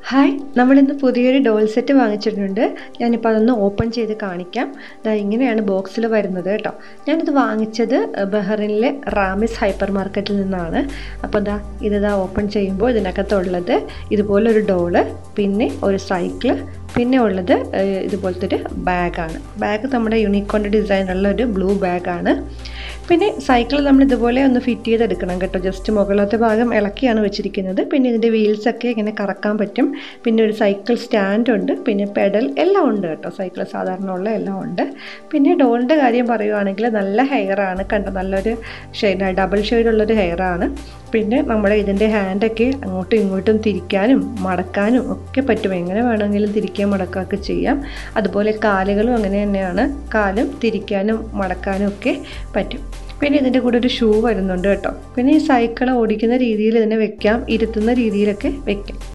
hi നമ്മളിന്ന് പുതിയൊരു doll set വാങ്ങിച്ചിട്ടുണ്ട് ഞാനിപ്പോൾ അതൊന്ന് ഓപ്പൺ ചെയ്ത് കാണിക്കാം ദാ ഇങ്ങനെയാണ് ബോക്സിൽ വരുന്നത് കേട്ടോ ഞാനിത് വാങ്ങിച്ചത് ബഹ്റിനിലെ റാമിസ് ഹൈപ്പർ മാർക്കറ്റിൽ നിന്നാണ് അപ്പോൾ ദാ ഇത് ദാ ഓപ്പൺ ചെയ്യുമ്പോൾ ഇതിനകത്തുള്ളത് ഇതുപോലൊരു ഡോള് പിന്നെ ഒരു സൈക്കിള് പിന്നെ ഉള്ളത് ഏഹ്, ഇതുപോലത്തെ ഒരു ബാഗാണ് ബാഗ് നമ്മുടെ യൂണിക്കോണിൻ്റെ ഡിസൈനുള്ള ഒരു ബ്ലൂ ബാഗാണ് പിന്നെ സൈക്കിൾ നമ്മൾ ഇതുപോലെ ഒന്ന് ഫിറ്റ് ചെയ്തെടുക്കണം കേട്ടോ ജസ്റ്റ് മുകളിലത്തെ ഭാഗം ഇളക്കിയാണ് വെച്ചിരിക്കുന്നത് പിന്നെ ഇതിൻ്റെ വീൽസൊക്കെ ഇങ്ങനെ കറക്കാൻ പറ്റും പിന്നെ ഒരു സൈക്കിൾ സ്റ്റാൻഡ് ഉണ്ട് പിന്നെ പെഡൽ എല്ലാം ഉണ്ട് കേട്ടോ സൈക്കിൾ സാധാരണ ഉള്ള എല്ലാം ഉണ്ട് പിന്നെ ഡോളിൻ്റെ കാര്യം പറയുവാണെങ്കിൽ നല്ല ഹെയറാണ് കണ്ടോ നല്ലൊരു ഷെയ്ഡ് ഡബിൾ ഷെയ്ഡുള്ളൊരു ഹെയറാണ് പിന്നെ നമ്മുടെ ഇതിൻ്റെ ഹാൻഡൊക്കെ അങ്ങോട്ടും ഇങ്ങോട്ടും തിരിക്കാനും മടക്കാനും ഒക്കെ പറ്റും എങ്ങനെ വേണമെങ്കിലും തിരിക്കാൻ മടക്കുകയൊക്കെ ചെയ്യാം അതുപോലെ കാലുകളും അങ്ങനെ തന്നെയാണ് കാലും തിരിക്കാനും മടക്കാനും ഒക്കെ പറ്റും പിന്നെ ഇതിൻ്റെ കൂടെ ഒരു ഷൂ വരുന്നുണ്ട് കേട്ടോ പിന്നെ ഈ സൈക്കിൾ ഓടിക്കുന്ന രീതിയിൽ ഇതിനെ വെക്കാം ഇരുത്തുന്ന രീതിയിലൊക്കെ വെക്കാം